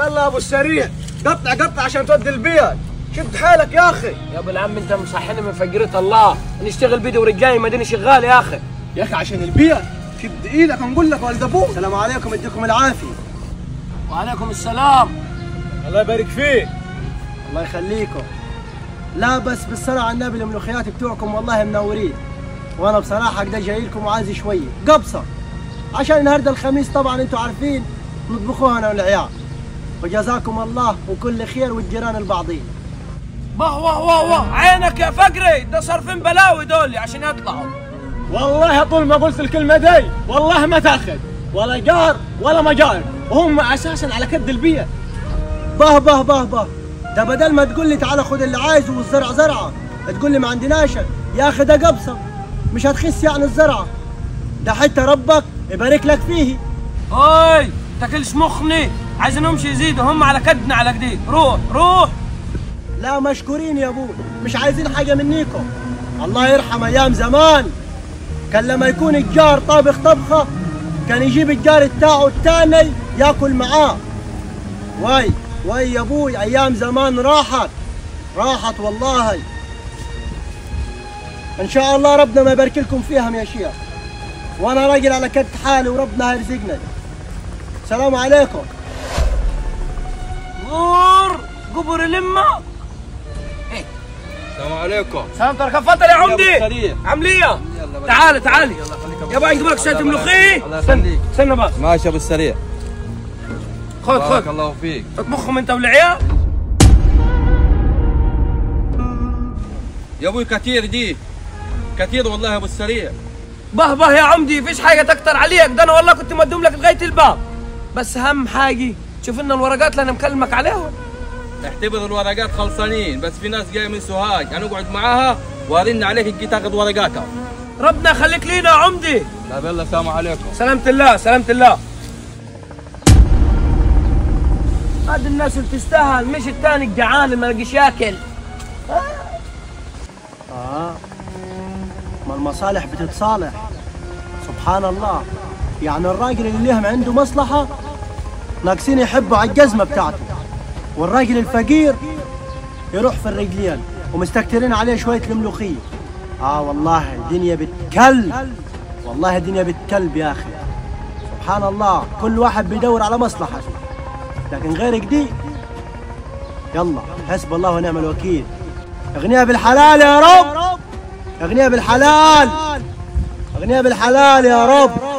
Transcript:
يلا يا ابو السريع قطع قطع عشان تودي البيت شد حالك يا اخي يا ابو العم انت مصحيني من فقرة الله نشتغل بيدي ورجالي ما ديني شغال يا اخي يا اخي عشان البيت شد ايدك نقول لك والد ابوك السلام عليكم يديكم العافيه وعليكم السلام الله يبارك فيك الله يخليكم لا بس بالصلاة على النبي الملوخيات بتوعكم والله منورين وانا بصراحة كده جاي لكم وعايز شوية قبصة عشان النهارده الخميس طبعا انتوا عارفين نطبخوها انا والعيال وجزاكم الله وكل خير والجيران البعضين واه واه واه واه عينك يا فقري ده صارفين بلاوي دول عشان يطلعوا والله طول ما قلت الكلمة دي والله ما تاخذ ولا جار ولا مجار وهم اساسا على كد البيئة به به به به ده بدل ما تقول لي تعال خد اللي عايزه والزرع زرعه تقول لي ما عندناش يا اخي ده قبصه مش هتخس يعني الزرعه ده حتى ربك يبارك لك فيه هاي تاكلش مخني عايزين نمشي يزيدوا هم على كدنا على جديد روح روح لا مشكورين يا ابوي مش عايزين حاجه منيكم الله يرحم ايام زمان كان لما يكون الجار طابخ طبخه كان يجيب الجار بتاعه التاني ياكل معاه واي واي يا ابوي ايام زمان راحت راحت والله ان شاء الله ربنا ما يبارك لكم فيها يا شيخ وانا راجل على كد حالي وربنا هيرزقنا السلام عليكم غور قبر لمة السلام عليكم سلام ترى كفطر يا عمدي أبو سريع. عملية تعالي تعالي يا باي نجيب لك شوية ملوخية الله استنى يخليك. استنى بس ماشي ابو السريع خذ بارك خذ الله فيك اطبخهم انت والعيال يا ابوي كثير دي كثير والله يا ابو السريع به به يا عمدي فيش حاجة تكتر عليك ده انا والله كنت مدوم لك لغاية الباب بس اهم حاجة شوف لنا الورقات اللي انا مكلمك عليهم اعتبر الورقات خلصانين بس في ناس جايه من سوهاج هنقعد معاها وارن عليك تجي تاخذ ورقاتها ربنا يخليك لينا يا عمدي طيب يلا السلام عليكم سلامة الله سلامة الله هذه الناس اللي تستاهل مش الثاني الجعان اللي ما لقيش ياكل آه ما المصالح بتتصالح سبحان الله يعني الراجل اللي لهم عنده مصلحة ناقصين يحبوا على الجزمة بتاعته والراجل الفقير يروح في الرجلين ومستكترين عليه شوية الملوخية آه والله الدنيا بتكلب والله الدنيا بتكلب يا أخي سبحان الله كل واحد بيدور على مصلحته لكن غيرك دي يلا حسب الله ونعم الوكيل اغنيها بالحلال يا رب اغنيها بالحلال اغنيها بالحلال يا رب